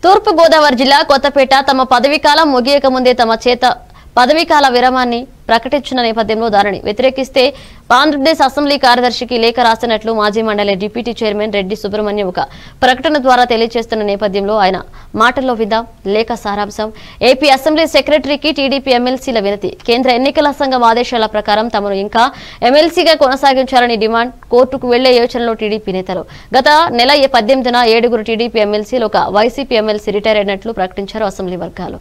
తూర్పు గోదావరి జిల్లా కొత్తపేట తమ పదవీకాలం ముగియక ముందే తమ చేత పదవీకాల విరామాన్ని ప్రకటించిన నేపథ్యంలో దానిని వ్యతిరేకిస్తే ఆంధ్రప్రదేశ్ అసెంబ్లీ కార్యదర్శికి లేఖ రాసినట్లు మాజీ మండలి డిప్యూటీ చైర్మన్ రెడ్డి సుబ్రహ్మణ్యం ఒక ప్రకటన ద్వారా తెలియజేస్తున్న నేపథ్యంలో ఆయన మాటల్లో విందాం లేఖ సారాంశం ఏపీ అసెంబ్లీ సెక్రటరీకి టీడీపీ ఎమ్మెల్సీల వినతి కేంద్ర ఎన్నికల సంఘం ఆదేశాల ప్రకారం తమను ఇంకా ఎమ్మెల్సీగా కొనసాగించాలని డిమాండ్ కోర్టుకు వెళ్లే యోచనలో టీడీపీ నేతలు గత నెల పద్దెనిమిదిన ఏడుగురు టీడీపీ ఎమ్మెల్సీలు ఒక వైసీపీ ఎమ్మెల్సీ రిటైర్ అయినట్లు ప్రకటించారు అసెంబ్లీ వర్గాలు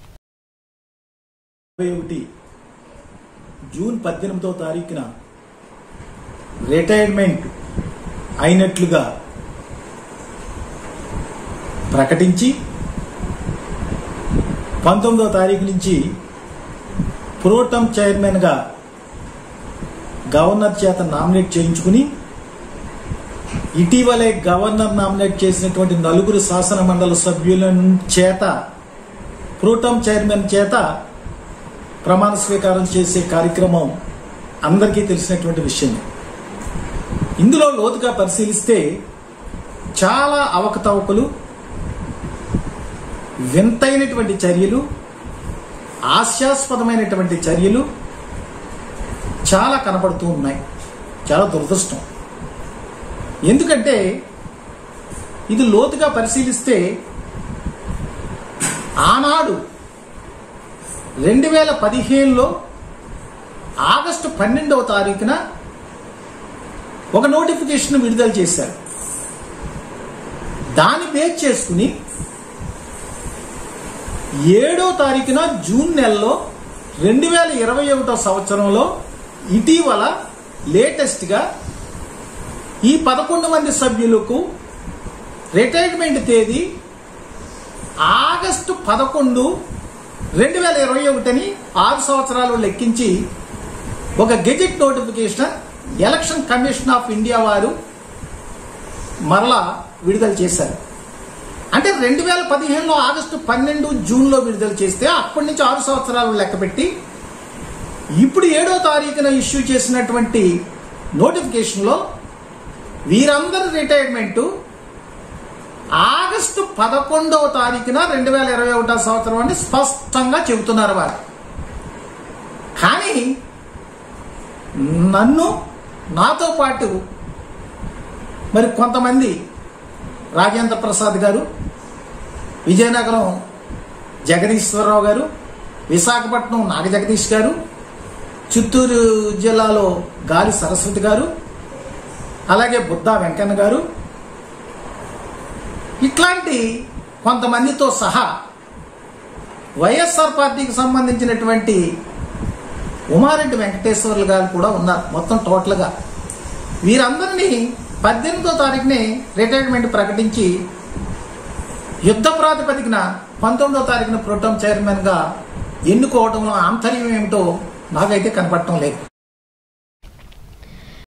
ఇరవై ఒకటి జూన్ పద్దెనిమిదవ తారీఖున రిటైర్మెంట్ అయినట్లుగా ప్రకటించి పంతొమ్మిదవ తారీఖు నుంచి ప్రోటమ్ చైర్మన్గా గవర్నర్ చేత నామినేట్ చేయించుకుని ఇటీవలే గవర్నర్ నామినేట్ చేసినటువంటి నలుగురు శాసన మండలి సభ్యుల చేత ప్రోటమ్ చైర్మన్ చేత ప్రమాణ స్వీకారం చేసే కార్యక్రమం అందరికీ తెలిసినటువంటి విషయమే ఇందులో లోతుగా పరిశీలిస్తే చాలా అవకతవకలు వింతైనటువంటి చర్యలు హాస్యాస్పదమైనటువంటి చర్యలు చాలా కనపడుతూ ఉన్నాయి చాలా దురదృష్టం ఎందుకంటే ఇది లోతుగా పరిశీలిస్తే ఆనాడు రెండు వేల పదిహేనులో ఆగస్టు పన్నెండవ తారీఖున ఒక నోటిఫికేషన్ విడుదల చేశారు దాన్ని బేస్ చేసుకుని ఏడో తారీఖున జూన్ నెలలో రెండు వేల ఇరవై ఒకటో సంవత్సరంలో ఇటీవల లేటెస్ట్గా ఈ పదకొండు మంది సభ్యులకు రిటైర్మెంట్ తేదీ ఆగస్టు పదకొండు రెండు వేల ఇరవై ఒకటిని ఆరు సంవత్సరాలు లెక్కించి ఒక gazette notification election commission of India వారు మరలా విడుదల చేశారు అంటే రెండు వేల పదిహేనులో ఆగస్టు పన్నెండు జూన్లో విడుదల చేస్తే అప్పటి నుంచి ఆరు సంవత్సరాలు లెక్కపెట్టి ఇప్పుడు ఏడో తారీఖున ఇష్యూ చేసినటువంటి నోటిఫికేషన్లో వీరందరి రిటైర్మెంటు ఆగస్టు పదకొండవ తారీఖున రెండు వేల ఇరవై ఒకటో సంవత్సరం అని స్పష్టంగా చెబుతున్నారు వారు కానీ నన్ను నాతో పాటు మరి కొంతమంది రాజేంద్ర ప్రసాద్ గారు విజయనగరం జగదీశ్వరరావు గారు విశాఖపట్నం నాగజగదీష్ గారు చిత్తూరు జిల్లాలో గాలి సరస్వతి గారు అలాగే బుద్ధా వెంకన్న గారు ఇట్లాంటి కొంతమందితో సహా వైఎస్ఆర్ పార్టీకి సంబంధించినటువంటి ఉమారెడ్డి వెంకటేశ్వర్లు గారు కూడా ఉన్నారు మొత్తం టోటల్గా వీరందరినీ పద్దెనిమిదో తారీఖునే రిటైర్మెంట్ ప్రకటించి యుద్ధ ప్రాతిపదికన పంతొమ్మిదో తారీఖున ప్రోటోం చైర్మన్గా ఎన్నుకోవడంలో ఆంతర్యం ఏమిటో నాకైతే కనపడటం లేదు